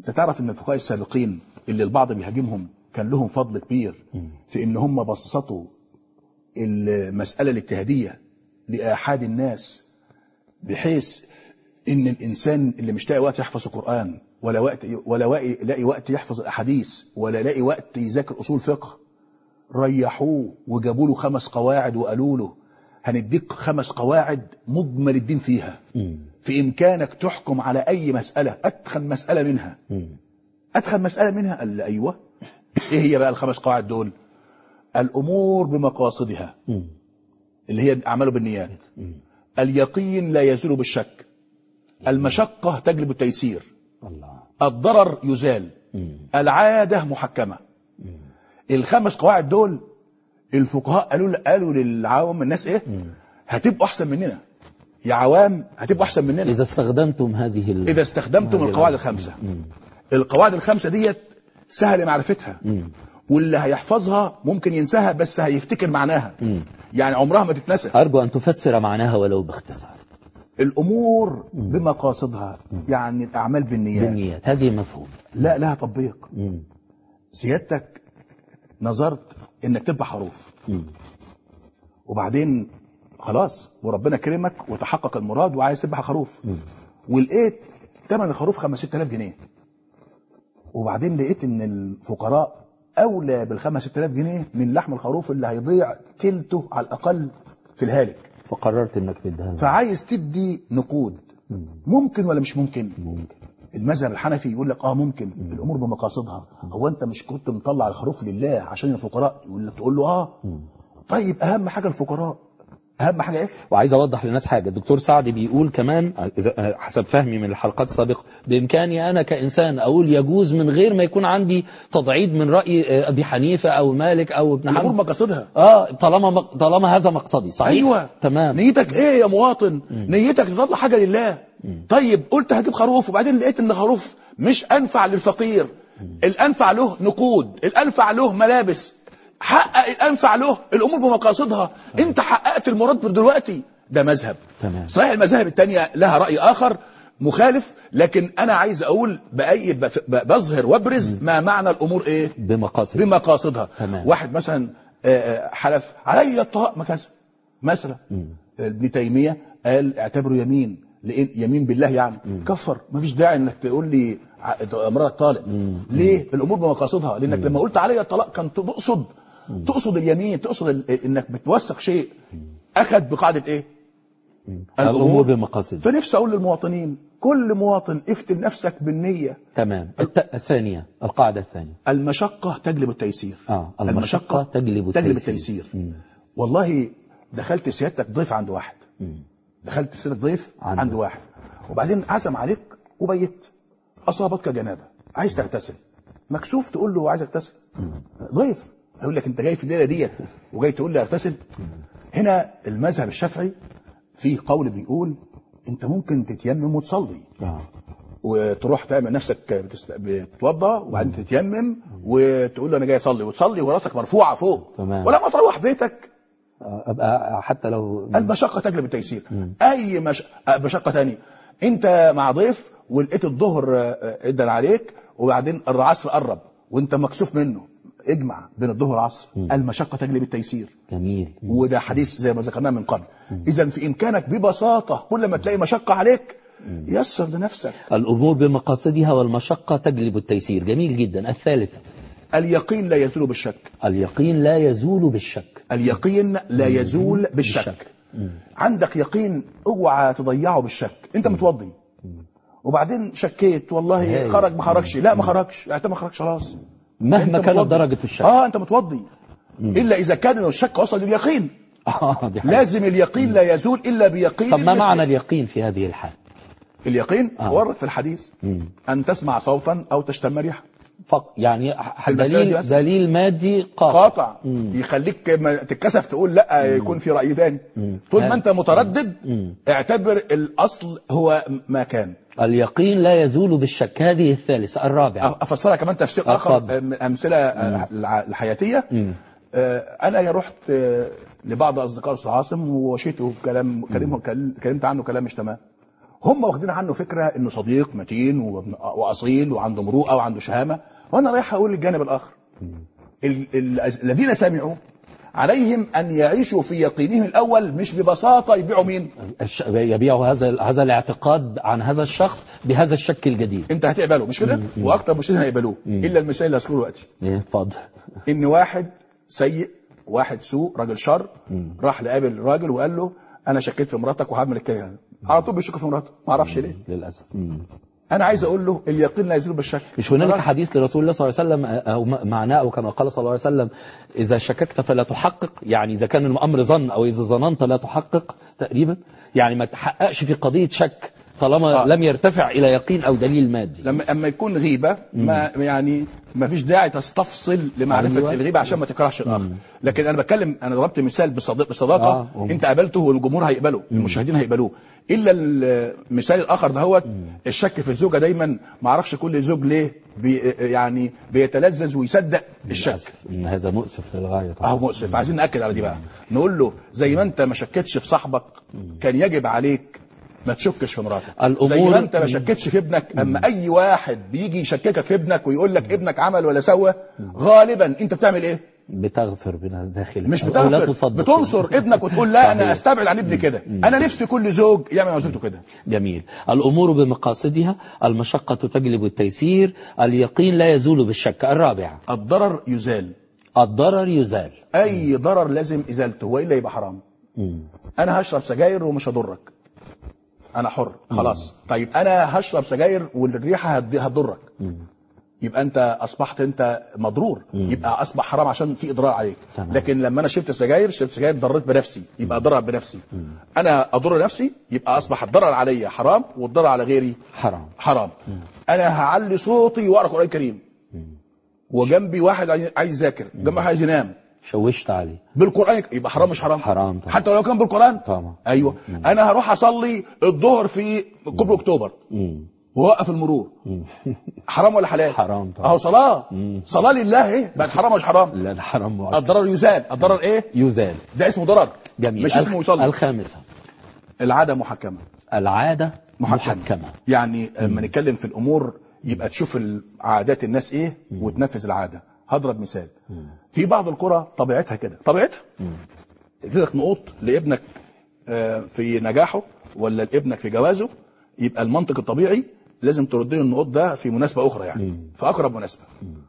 انت تعرف ان الفقهاء السابقين اللي البعض بيهاجمهم كان لهم فضل كبير في ان هم بسطوا المسألة الاجتهادية لآحاد الناس بحيث ان الانسان اللي مش لاقي وقت يحفظ القرآن ولا وقت ولا واقي- لاقي وقت يحفظ الاحاديث ولا لاقي وقت يذاكر اصول فقه ريحوه وجابوا له خمس قواعد وقالوا له هنديك خمس قواعد مجمل الدين فيها مم. في إمكانك تحكم على أي مسألة أدخل مسألة منها مم. أدخل مسألة منها قال لي أيوة إيه هي بقى الخمس قواعد دول الأمور بمقاصدها مم. اللي هي أعماله بالنيات مم. اليقين لا يزول بالشك المشقة تجلب التيسير الله الضرر يزال مم. العادة محكمة مم. الخمس قواعد دول الفقهاء قالوا قالوا للعوام الناس ايه هتبقوا احسن مننا يا عوام هتبقوا احسن مننا إذا استخدمتم هذه ال... اذا استخدمتم هذه القواعد ال- الخمسه مم. القواعد الخمسه ديت سهل معرفتها مم. واللي هيحفظها ممكن ينساها بس هيفتكر معناها مم. يعني عمرها ما تتنسى أرجو أن تفسر معناها ولو باختصار الامور بمقاصدها يعني الاعمال بالنيات بالنيات هذه مفهوم لا لها تطبيق مم. سيادتك نظرت انك تذبح خروف مم. وبعدين خلاص وربنا كرمك وتحقق المراد وعايز تذبح خروف مم. ولقيت ثمن الخروف 5000 جنيه وبعدين لقيت ان الفقراء اولى بال 5000 جنيه من لحم الخروف اللي هيضيع تلته على الاقل في الهالك فقررت أنك تديها فعايز تدي نقود مم. ممكن ولا مش ممكن ممكن المذهب الحنفي يقول لك اه ممكن الامور بمقاصدها هو انت مش كنت مطلع الخروف لله عشان الفقراء يقول لك تقول له اه طيب اهم حاجه الفقراء اهم حاجه ايه وعايز اوضح للناس حاجه الدكتور سعد بيقول كمان إذا- حسب فهمي من الحلقات السابقه بامكاني انا كانسان اقول يجوز من غير ما يكون عندي تضعيض من راي آه، ابي حنيفه او مالك او ابن الامور حنبل مقاصدها اه طالما مق- طالما هذا مقصدي صحيح ايوه تمام نيتك ايه يا مواطن نيتك تطلع حاجه لله طيب قلت هجيب خروف وبعدين لقيت ان خروف مش انفع للفقير الانفع له نقود الانفع له ملابس حقق الانفع له الامور بمقاصدها انت حققت المراد دلوقتي ده مذهب تمام. صحيح المذاهب التانية لها راي اخر مخالف لكن انا عايز اقول باي بف- ب- بظهر وابرز ما معنى الامور ايه بمقاصد بمقاصدها تمام. واحد مثلا آه، آه، حلف علي الطلاق مكذا مثلا ابن تيميه قال اعتبره يمين لان يمين بالله يعني كفر مفيش داعي انك تقول لي ع- امرأة طالق ليه الامور بمقاصدها لانك لما قلت علي الطلاق كان تقصد تقصد اليمين تقصد ال- انك بتوثق شيء اخذ بقاعده ايه الامور بمقاصد فنفسي اقول للمواطنين كل مواطن افتن نفسك بالنيه تمام الت... الثانيه القاعده الثانيه المشقه تجلب التيسير اه المشقه تجلب تجلب التيسير التيسير مم. والله دخلت سيادتك ضيف عند واحد مم. دخلت سيادتك ضيف عنده. عند واحد وبعدين عزم عليك وبيت اصابتك جنابه عايز تغتسل مكسوف تقول له عايز اغتسل ضيف هيقول لك انت جاي في الليله ديت وجاي تقول لي اغتسل هنا المذهب الشافعي فيه قول بيقول انت ممكن تتيمم وتصلي آه. وتروح تعمل نفسك بتست- بتتوضا وبعدين تتيمم وتقول له انا جاي اصلي وتصلي وراسك مرفوعه فوق تمام. ولما تروح بيتك آه، ابقى حتى لو المشقه تجلب التيسير اي مش... آه، مشقه تانية انت مع ضيف ولقيت الظهر آه، ادن عليك وبعدين العصر قرب وانت مكسوف منه اجمع بين الظهر والعصر المشقه تجلب التيسير جميل وده حديث زي ما ذكرناه من قبل اذا في امكانك ببساطه كل ما تلاقي مشقه عليك يسر لنفسك الامور بمقاصدها والمشقه تجلب التيسير جميل جدا الثالثه اليقين لا يزول بالشك اليقين لا يزول بالشك اليقين لا يزول بالشك بالشك. عندك يقين اوعى تضيعه بالشك انت متوضي وبعدين شكيت والله هاي. خرج ما خرجش لا ما خرجش اعتبر ما خرجش خلاص مهما أنت كانت متوضي. درجه الشك اه انت متوضي الا اذا كان الشك وصل لليقين آه، دي حاجة. لازم اليقين لا يزول الا بيقين طب ما اليقين. معنى اليقين في هذه الحال اليقين آه. ورد في الحديث مم. ان تسمع صوتا او تشتم ريحه فق يعني ح- المسألة دي دليل مثلا. دليل مادي قاطع قاطع مم. يخليك ما تتكسف تقول لا يكون في راي ثاني طول ما هل- انت متردد مم. اعتبر الاصل هو ما كان اليقين لا يزول بالشك هذه الثالثة الرابعة افسرها كمان تفسير اتفضل. اخر من امثله آه، الع- الحياتيه مم. آه، انا يا رحت آه، لبعض اصدقاء استاذ عاصم ووشيته كلام كلمه كلمت عنه كلام مش تمام هم واخدين عنه فكره انه صديق متين وابن- واصيل وعنده مروءه وعنده شهامه وانا رايح اقول للجانب الاخر ال- ال- الذين سمعوا عليهم ان يعيشوا في يقينهم الاول مش ببساطه يبيعوا مين الش- يبيع هذا هذا الاعتقاد عن هذا الشخص بهذا الشك الجديد انت هتقبله مش كده واكتر مشركين هيقبلوه الا المثال اللي هذكره دلوقتي ايه اتفضل ان واحد سيء واحد سوء راجل شر راح لقابل راجل وقال له انا شكيت في مراتك وهعمل الكلام على طول بيشك في مراته ما اعرفش ليه للاسف مم. انا عايز اقول له اليقين لا يزول بالشك مش هنالك حديث لرسول الله صلى الله عليه وسلم او م- معناه او كما قال صلى الله عليه وسلم اذا شككت فلا تحقق يعني اذا كان الامر ظن او اذا ظننت لا تحقق تقريبا يعني ما تحققش في قضيه شك طالما آه. لم يرتفع الى يقين او دليل مادي لما اما يكون غيبه ما يعني ما فيش داعي تستفصل لمعرفه أيوة. الغيبه عشان ما تكرهش الاخر لكن انا بتكلم انا ضربت مثال بصدق بصداقه آه. آه. انت قابلته والجمهور هيقبله المشاهدين هيقبلوه الا المثال الاخر دهوت الشك في الزوجه دايما ما اعرفش كل زوج ليه بي يعني بيتلذذ ويصدق الشك للأسف. إن هذا مؤسف للغايه طبعا اهو مؤسف عايزين ناكد على دي بقى نقول له زي ما انت ما شكتش في صاحبك كان يجب عليك ما تشكش في مراتك الأمور- زي ما انت ما شكتش في ابنك اما اي واحد بيجي يشككك في ابنك ويقول لك ابنك عمل ولا سوى غالبا انت بتعمل ايه بتغفر من داخل مش أو لا بتغفر تصدق بتنصر ابنك وتقول لا انا صحيح. استبعد عن ابني كده انا نفسي كل زوج يعمل مع زوجته كده جميل الأمور بمقاصدها المشقة تجلب التيسير اليقين لا يزول بالشك الرابع الضرر يزال الضرر يزال اي ضرر لازم ازالته والا يبقى حرام مم. انا هشرب سجاير ومش هضرك انا حر خلاص طيب انا هشرب سجاير والريحه هتض- هتضرك يبقى انت اصبحت انت مضرور يبقى اصبح حرام عشان في اضرار عليك تمام. لكن لما انا شربت سجاير شربت سجاير ضريت بنفسي يبقى ضرر بنفسي انا اضر نفسي يبقى اصبح الضرر عليا حرام والضرر على غيري حرام حرام انا هعلي صوتي واقرا قران كريم وجنبي واحد عايز عايز يذاكر جنبي واحد عايز ينام شوشت عليه بالقران يبقى حرام مش حرام حرام طبعا. حتى لو كان بالقران طبعا. ايوه انا هروح اصلي الظهر في كوبري اكتوبر مم. ووقف المرور حرام ولا حلال حرام طبعا. اهو صلاه صلاه لله ايه بقت حرام ولا مش حرام لا ده حرام مؤكد. الضرر يزال الضرر ايه يزال ده اسمه ضرر جميل مش اسمه الخ- يصلي الخامسة العاده محكمه العادة محكمة. محكمة يعني لما نتكلم في الامور يبقى تشوف عادات الناس ايه وتنفذ العاده هضرب مثال في بعض القرى طبيعتها كده طبيعتها اديتك نقوط لابنك آه، في نجاحه ولا لابنك في جوازه يبقى المنطق الطبيعي لازم ترد له النقوط ده في مناسبه اخرى يعني في اقرب مناسبه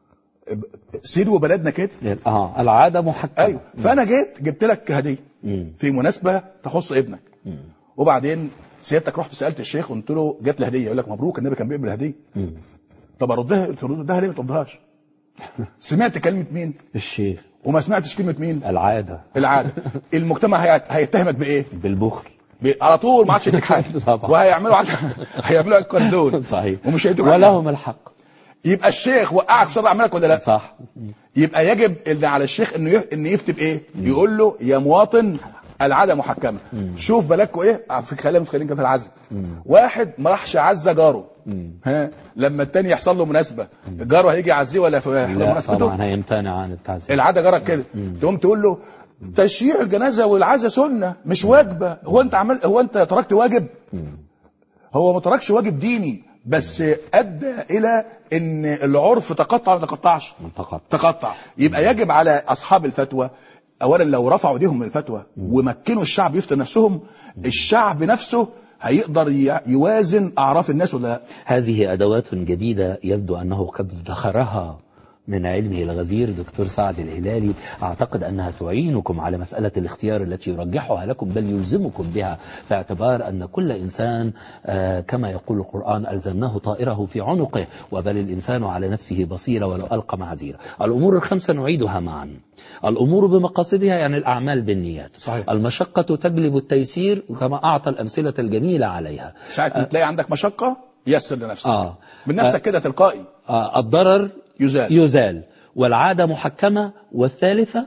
سير وبلدنا كده اه العادة محكمة ايوه فانا جيت جبت لك هديه مم. في مناسبه تخص ابنك وبعدين سيادتك رحت سالت الشيخ وقلت له جات لي هديه يقول لك مبروك النبي كان بيقبل هديه مم. طب اردها تردها ليه ما تردهاش سمعت كلمه مين الشيخ وما سمعتش كلمه مين العادة العاده المجتمع هي- هيتهمك بايه بالبخل ب- على طول ما عادش يديك حاجه طبعا. وهيعملوا عد... هيعملوا لك قندون صحيح ومش هيدوك حاجة. ولهم الحق يبقى الشيخ وقعك في شر اعمالك ولا لا صح يبقى يجب ان على الشيخ انه ي... ان يفتي بايه يقول له يا مواطن العاده محكمه شوف بالكوا ايه في كلام متخيلين كده في العزل واحد ما راحش عزى جاره ها لما التاني يحصل له مناسبه جاره هيجي يعزيه ولا في لا مناسبته طبعا هيمتنع عن التعزية العاده جرت كده تقوم تقول له تشييع الجنازه والعزاء سنه مش واجبه هو انت عمل هو انت تركت واجب هو ما تركش واجب ديني بس ادى الى ان العرف تقطع ولا ما تقطعش منتقد تقطع يبقى يجب على اصحاب الفتوى اولا لو رفعوا ايديهم من الفتوى ومكنوا الشعب يفتي نفسهم الشعب نفسه هيقدر ي- يوازن اعراف الناس ولا لا هذه أدوات جديدة يبدو أنه قد ادخرها من علمه الغزير دكتور سعد الهلالي أعتقد أنها تعينكم على مسألة الاختيار التي يرجحها لكم بل يلزمكم بها في اعتبار أن كل إنسان آه، كما يقول القرآن ألزمناه طائره في عنقه وبل الإنسان على نفسه بصيرة ولو ألقى معاذيره الأمور الخمسة نعيدها معا الأمور بمقاصدها يعني الأعمال بالنيات صحيح. المشقة تجلب التيسير كما أعطى الأمثلة الجميلة عليها ساعه ما تلاقي عندك مشقه يسر لنفسك آه. من نفسك كده تلقائي آه، الضرر يزال يزال والعادة محكمة والثالثة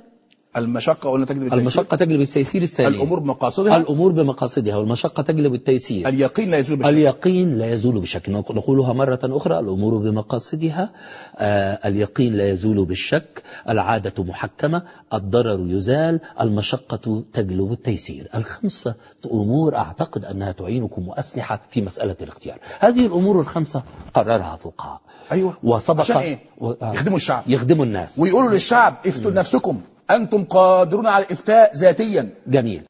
المشقة قلنا تجلب التيسير المشقة تجلب التيسير الثاني الأمور بمقاصدها الأمور بمقاصدها والمشقة تجلب التيسير اليقين لا يزول بالشك اليقين لا يزول بالشك نقولها مرة أخرى الأمور بمقاصدها آه اليقين لا يزول بالشك العادة محكمة الضرر يزال المشقة تجلب التيسير الخمسة أمور أعتقد أنها تعينكم وأسلحة في مسألة الاختيار هذه الأمور الخمسة قررها فقهاء أيوة وسبق عشان إيه؟ و... آه. يخدموا الشعب يخدموا الناس ويقولوا للشعب افتوا لنفسكم أنتم قادرون على الإفتاء ذاتيا جميل